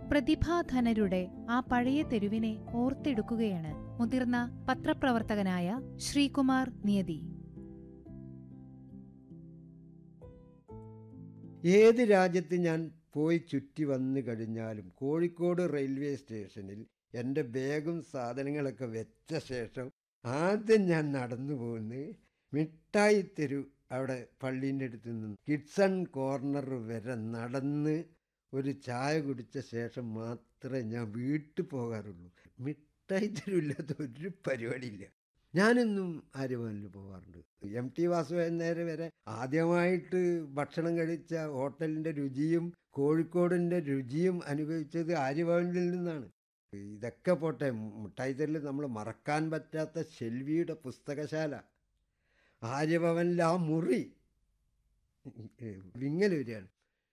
പ്രതിഭാധനരുടെ ആ പഴയ തെരുവിനെ ഓർത്തെടുക്കുകയാണ് മുതിർന്ന പത്രപ്രവർത്തകനായ ശ്രീകുമാർ നിയതി ഏത് രാജ്യത്ത് ഞാൻ പോയി ചുറ്റി വന്നു കഴിഞ്ഞാലും കോഴിക്കോട് റെയിൽവേ സ്റ്റേഷനിൽ എൻ്റെ ബാഗും സാധനങ്ങളൊക്കെ വെച്ച ശേഷം ആദ്യം ഞാൻ നടന്നു പോകുന്നത് മിഠായി തെരു അവിടെ പള്ളീൻ്റെ അടുത്ത് നിന്ന് കിഡ്സൺ കോർണർ വരെ നടന്ന് ഒരു ചായ കുടിച്ച ശേഷം മാത്രമേ ഞാൻ വീട്ടിൽ പോകാറുള്ളൂ മിഠായി തെരുവില്ലാത്ത ഒരു പരിപാടിയില്ല ഞാനെന്നും ആര്യഭവനിൽ പോകാറുണ്ട് എം ടി വാസുദേവൻ നേരെ വരെ ആദ്യമായിട്ട് ഭക്ഷണം കഴിച്ച ഹോട്ടലിൻ്റെ രുചിയും കോഴിക്കോടിൻ്റെ രുചിയും അനുഭവിച്ചത് ആര്യഭവനിൽ നിന്നാണ് ഇതൊക്കെ പോട്ടെ മുട്ടായിത്തരിൽ നമ്മൾ മറക്കാൻ പറ്റാത്ത ശെൽവിയുടെ പുസ്തകശാല ആര്യഭവനിലെ ആ മുറി വിങ്ങൽ വരികയാണ്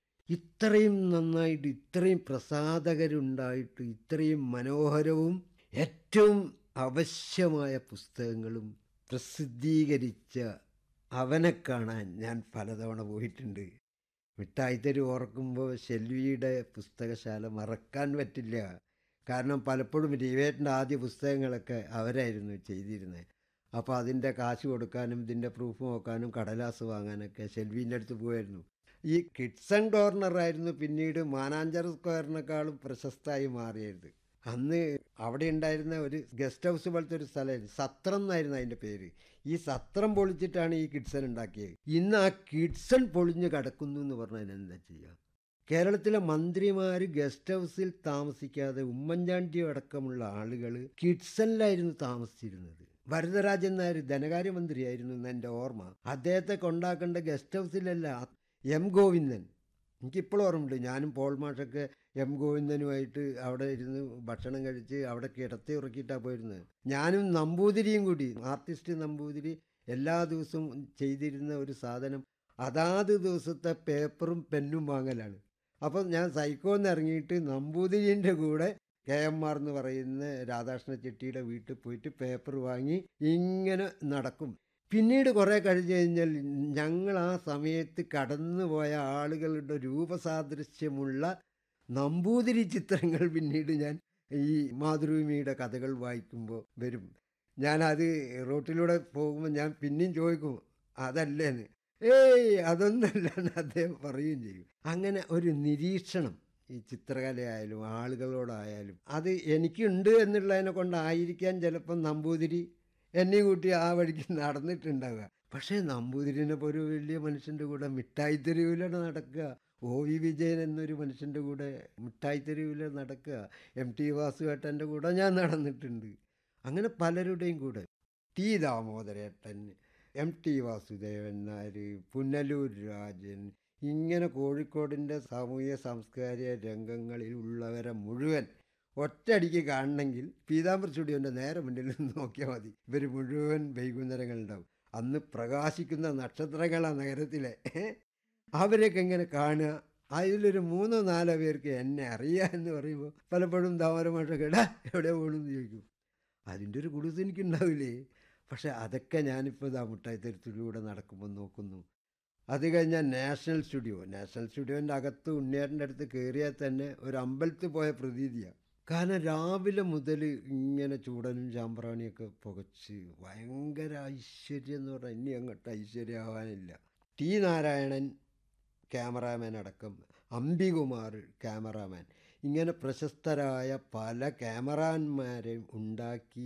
ഇത്രയും നന്നായിട്ട് ഇത്രയും പ്രസാദകരുണ്ടായിട്ട് ഇത്രയും മനോഹരവും ഏറ്റവും അവശ്യമായ പുസ്തകങ്ങളും പ്രസിദ്ധീകരിച്ച അവനെ കാണാൻ ഞാൻ പലതവണ പോയിട്ടുണ്ട് മിഠായിത്തരി ഓർക്കുമ്പോൾ ശെൽവിയുടെ പുസ്തകശാല മറക്കാൻ പറ്റില്ല കാരണം പലപ്പോഴും രവിയേട്ടൻ്റെ ആദ്യ പുസ്തകങ്ങളൊക്കെ അവരായിരുന്നു ചെയ്തിരുന്നത് അപ്പോൾ അതിൻ്റെ കാശ് കൊടുക്കാനും ഇതിൻ്റെ പ്രൂഫ് നോക്കാനും കടലാസ് വാങ്ങാനൊക്കെ ഷെൽവീൻ്റെ അടുത്ത് പോകുമായിരുന്നു ഈ കിഡ്സൺ കോർണറായിരുന്നു പിന്നീട് മാനാഞ്ചർ സ്ക്വയറിനേക്കാളും പ്രശസ്തമായി മാറിയത് അന്ന് അവിടെ ഉണ്ടായിരുന്ന ഒരു ഗസ്റ്റ് ഹൗസ് പോലത്തെ ഒരു സ്ഥലമായിരുന്നു സത്രം എന്നായിരുന്നു അതിൻ്റെ പേര് ഈ സത്രം പൊളിച്ചിട്ടാണ് ഈ കിഡ്സൺ ഉണ്ടാക്കിയത് ഇന്ന് ആ കിഡ്സൺ പൊളിഞ്ഞ് കിടക്കുന്നു എന്ന് പറഞ്ഞാൽ എന്താ ചെയ്യുക കേരളത്തിലെ മന്ത്രിമാർ ഗസ്റ്റ് ഹൗസിൽ താമസിക്കാതെ ഉമ്മൻചാണ്ടി അടക്കമുള്ള ആളുകൾ കിഡ്സണിലായിരുന്നു താമസിച്ചിരുന്നത് വരദരാജൻ നായർ ധനകാര്യമന്ത്രിയായിരുന്നു എന്ന് എൻ്റെ ഓർമ്മ അദ്ദേഹത്തെ കൊണ്ടാക്കേണ്ട ഗസ്റ്റ് ഹൗസിലല്ല എം ഗോവിന്ദൻ എനിക്കിപ്പോൾ ഓർമ്മയുണ്ട് ഞാനും പോൾ മാഷൊക്കെ എം ഗോവിന്ദനുമായിട്ട് അവിടെ ഇരുന്ന് ഭക്ഷണം കഴിച്ച് അവിടെ കിടത്തി ഉറക്കിയിട്ടാണ് പോയിരുന്നത് ഞാനും നമ്പൂതിരിയും കൂടി ആർട്ടിസ്റ്റ് നമ്പൂതിരി എല്ലാ ദിവസവും ചെയ്തിരുന്ന ഒരു സാധനം അതാത് ദിവസത്തെ പേപ്പറും പെന്നും വാങ്ങലാണ് അപ്പം ഞാൻ സൈക്കോന്ന് ഇറങ്ങിയിട്ട് നമ്പൂതിരിൻ്റെ കൂടെ കെ എം ആർ എന്ന് പറയുന്ന രാധാകൃഷ്ണ ചെട്ടിയുടെ വീട്ടിൽ പോയിട്ട് പേപ്പർ വാങ്ങി ഇങ്ങനെ നടക്കും പിന്നീട് കുറേ കഴിഞ്ഞ് കഴിഞ്ഞാൽ ഞങ്ങൾ ആ സമയത്ത് കടന്നുപോയ ആളുകളുടെ രൂപസാദൃശ്യമുള്ള നമ്പൂതിരി ചിത്രങ്ങൾ പിന്നീട് ഞാൻ ഈ മാതൃഭൂമിയുടെ കഥകൾ വായിക്കുമ്പോൾ വരും ഞാനത് റോട്ടിലൂടെ പോകുമ്പോൾ ഞാൻ പിന്നെയും ചോദിക്കും അതല്ലേന്ന് ഏയ് അതൊന്നല്ല എന്ന് അദ്ദേഹം പറയുകയും ചെയ്യും അങ്ങനെ ഒരു നിരീക്ഷണം ഈ ചിത്രകലയായാലും ആളുകളോടായാലും അത് എനിക്കുണ്ട് എന്നുള്ളതിനെ കൊണ്ടായിരിക്കാൻ ചിലപ്പം നമ്പൂതിരി എന്നെ കൂട്ടി ആ വഴിക്ക് നടന്നിട്ടുണ്ടാവുക പക്ഷേ നമ്പൂതിരിനെ പോലെ ഒരു വലിയ മനുഷ്യൻ്റെ കൂടെ മിഠായി തെരുവിലാണ് നടക്കുക ഒ വി വിജയൻ എന്നൊരു മനുഷ്യൻ്റെ കൂടെ മിഠായി തെരുവിൽ നടക്കുക എം ടി വാസുവേട്ടൻ്റെ കൂടെ ഞാൻ നടന്നിട്ടുണ്ട് അങ്ങനെ പലരുടെയും കൂടെ ടി ദാമോദരേട്ടൻ എം ടി വാസുദേവൻ നായർ പുനലൂർ രാജൻ ഇങ്ങനെ കോഴിക്കോടിൻ്റെ സാമൂഹ്യ സാംസ്കാരിക രംഗങ്ങളിൽ ഉള്ളവരെ മുഴുവൻ ഒറ്റയടിക്ക് കാണണമെങ്കിൽ പീതാംബർ സ്റ്റുഡിയോൻ്റെ നേരെ മുന്നിൽ നിന്ന് നോക്കിയാൽ മതി ഇവർ മുഴുവൻ വൈകുന്നേരങ്ങളുണ്ടാവും അന്ന് പ്രകാശിക്കുന്ന നക്ഷത്രങ്ങളാണ് നഗരത്തിലെ അവരെയൊക്കെ എങ്ങനെ കാണുക അതിലൊരു മൂന്നോ നാലോ പേർക്ക് എന്നെ അറിയാം എന്ന് പറയുമ്പോൾ പലപ്പോഴും താമരമാഷൊക്കെ ഇടാ എവിടെ പോകണമെന്ന് ചോദിക്കും അതിൻ്റെ ഒരു കുടുസ് എനിക്കുണ്ടാവില്ലേ പക്ഷെ അതൊക്കെ ഞാനിപ്പോൾ ഇതാ മുട്ടായിത്തരത്തിലൂടെ നടക്കുമ്പോൾ നോക്കുന്നു അത് കഴിഞ്ഞാൽ നാഷണൽ സ്റ്റുഡിയോ നാഷണൽ സ്റ്റുഡിയോൻ്റെ അകത്ത് ഉണ്ണിയേട്ടൻ്റെ അടുത്ത് കയറിയാൽ തന്നെ ഒരു അമ്പലത്തിൽ പോയ പ്രതീതിയാണ് കാരണം രാവിലെ മുതൽ ഇങ്ങനെ ചൂടനും ചാമ്പ്രാണിയൊക്കെ പുകച്ച് ഭയങ്കര ഐശ്വര്യം എന്ന് പറഞ്ഞാൽ ഇനി അങ്ങോട്ട് ഐശ്വര്യമാവാനില്ല ടി നാരായണൻ ക്യാമറാമാൻ അടക്കം അംബികുമാർ ക്യാമറാമാൻ ഇങ്ങനെ പ്രശസ്തരായ പല ക്യാമറാന്മാരെയും ഉണ്ടാക്കിയ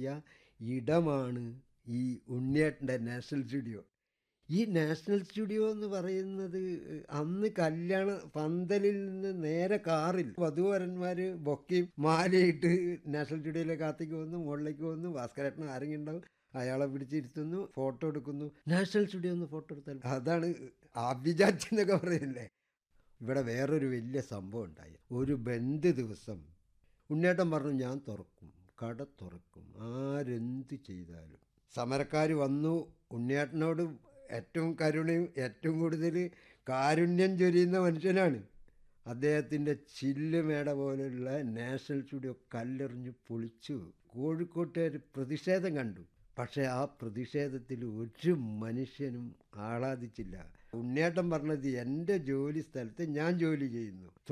ഇടമാണ് ഈ ഉണ്ണിയേട്ടൻ്റെ നാഷണൽ സ്റ്റുഡിയോ ഈ നാഷണൽ സ്റ്റുഡിയോ എന്ന് പറയുന്നത് അന്ന് കല്യാണ പന്തലിൽ നിന്ന് നേരെ കാറിൽ വധുവരന്മാർ ബൊക്കയും മാലയിട്ട് നാഷണൽ സ്റ്റുഡിയോയിലെ കാത്തേക്ക് വന്നു മുകളിലേക്ക് വന്നു ഭാസ്കരേട്ടൻ ആരെങ്കിലും ഉണ്ടാവും അയാളെ പിടിച്ചിരുത്തുന്നു ഫോട്ടോ എടുക്കുന്നു നാഷണൽ സ്റ്റുഡിയോ ഒന്ന് ഫോട്ടോ എടുത്താൽ അതാണ് അഭിജാച്ച് എന്നൊക്കെ പറയുന്നില്ലേ ഇവിടെ വേറൊരു വലിയ സംഭവം ഉണ്ടായി ഒരു ബന്ദ് ദിവസം ഉണ്ണേട്ടൻ പറഞ്ഞു ഞാൻ തുറക്കും കട തുറക്കും ആരെന്ത് ചെയ്താലും സമരക്കാർ വന്നു ഉണ്ണിയേട്ടനോട് ഏറ്റവും കരുണയും ഏറ്റവും കൂടുതൽ കാരുണ്യം ചൊരിയുന്ന മനുഷ്യനാണ് അദ്ദേഹത്തിൻ്റെ ചില്ലുമേട പോലുള്ള നാഷണൽ സ്റ്റുഡിയോ കല്ലെറിഞ്ഞ് പൊളിച്ചു കോഴിക്കോട്ടുകാർ പ്രതിഷേധം കണ്ടു പക്ഷേ ആ പ്രതിഷേധത്തിൽ ഒരു മനുഷ്യനും ആഹ്ലാദിച്ചില്ല ഉണ്ണിയേട്ടൻ പറഞ്ഞത് എൻ്റെ ജോലി സ്ഥലത്ത് ഞാൻ ജോലി ചെയ്യുന്നു